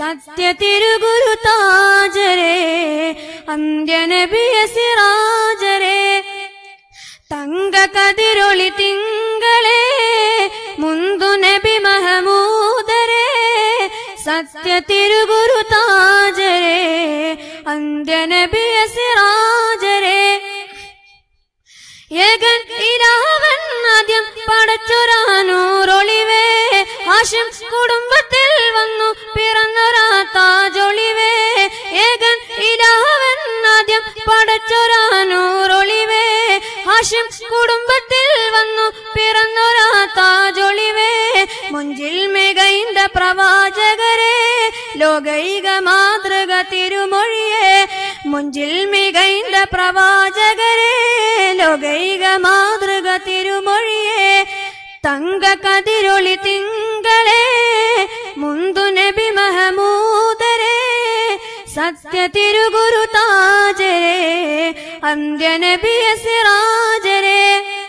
സത്യ തിരുഗുരു താജരെ അന്ത്യനബിയ സിറാജരെ തങ്ക കതിരൊളി തിങ്കളെ മുന്തു നബി മഹമൂദരെ സത്യ തിരുഗുരു താജരെ അന്ത്യനബിയ സിറാജരെ ഏകൻ ഇലാവൻ ആദ്യം പടച്ചൊരാനൂറൊളിവേ ഹാഷിം കുടുംബത്തിൽ വന്നു പിറന്നൊരാ താജൊളിവേ ഏകൻ ഇലാവൻ ആദ്യം പടച്ചൊരാനൂറൊളിവേ ഹാഷിം കുടുംബത്തിൽ വന്നു പിറന്നൊരാ താജൊളിവേ മുഞ്ചിൽ മികൈന്ത പ്രവാചകരെ ലോകൈക മാതൃക തിരുമൊഴിയെ മുഞ്ചിൽ മികൈന്ത പ്രവാചകരെ ലോകൈക മാതൃക തിരുമൊഴിയെ തങ്ക കതിരൊളി തിങ്കളെ മുന്തു നബി മഹമൂദരെ സത്യ തിരുഗുരു താജരെ അന്ത്യനബിയ സിറാജരെ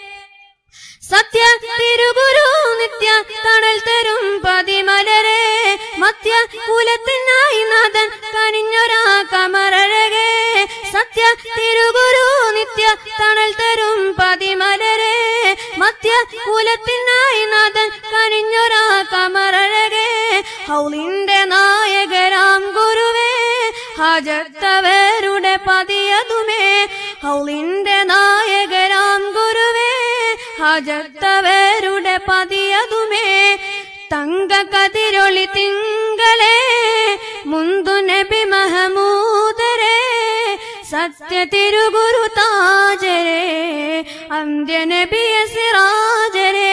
സത്യ തിരുഗുരു നിത്യ തണൽ തരും പതിമലരെ മത്യ കുലത്തിനായി നാഥൻ കനിഞ്ഞൊരാ കമറഴകെ സത്യ തിരുഗുരു നിത്യ തണൽ തരും പതിമലരെ മത്യ കുലത്തിനായി നാഥൻ കനിഞ്ഞൊരാ കമറഴകെ ഹൗലിന്റെ നായകരാം ഗുരുവേ ഹാജത്തവരുടെ പതിയതുമേ ഹൗലിന്റെ നായകരാം ഗുരുവേ ഹാജത്തവരുടെ പതിയതുമേ തങ്ക കതിരൊളി തിങ്കളെ മുന്തു നബി മഹമൂദരെ സത്യ തിരുഗുരു താജരെ അന്ത്യ നബിയ സിറാജരെ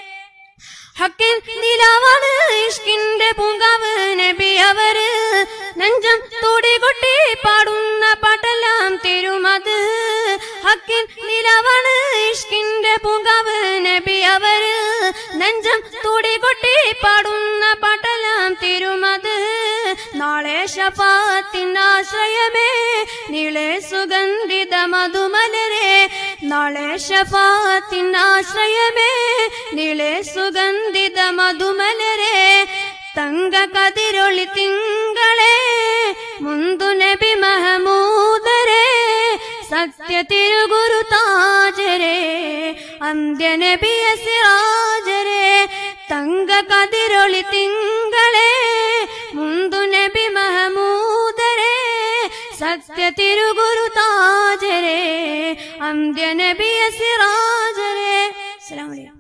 ഹക്കിൻ നിലാവാണ് ഇഷ്കിന്റെ പൂങ്കാവ് നബി അവര് നെഞ്ചം തൂടി കൊട്ടി പാടുന്ന പാട്ടെല്ലാം തിരുമത് ഹക്കിൻ നിലാവാണ് ഇഷ്കിന്റെ പൂങ്കാവ് നബി അവര് നെഞ്ചം തൂടി കൊട്ടി പാടുന്ന പാട്ടെല്ലാം തിരുമത് നാളെ ഷഫാത്തിനാശ്രയമേ നീളെ സുഗന്ധിത മധുമലരെ നാളെ ഷഫാത്തിനാശ്രയമേ നീളെ സുഗന്ധിത മധുമലരെ തങ്ക കതിരൊളി തിങ്കളെ മുന്തു നബി മഹമൂദരെ സത്യ തിരുഗുരു താജരെ അന്ത്യ നബിയ സിറാജരെ തങ്ക കതിരൊളി തിങ്കളെ മുന്തു നബി മഹമൂദരെ സത്യ തിരുഗുരു താജരെ അന്ത്യ നബിയ സിറാജരെ അസ്സലാമു അലൈക്കും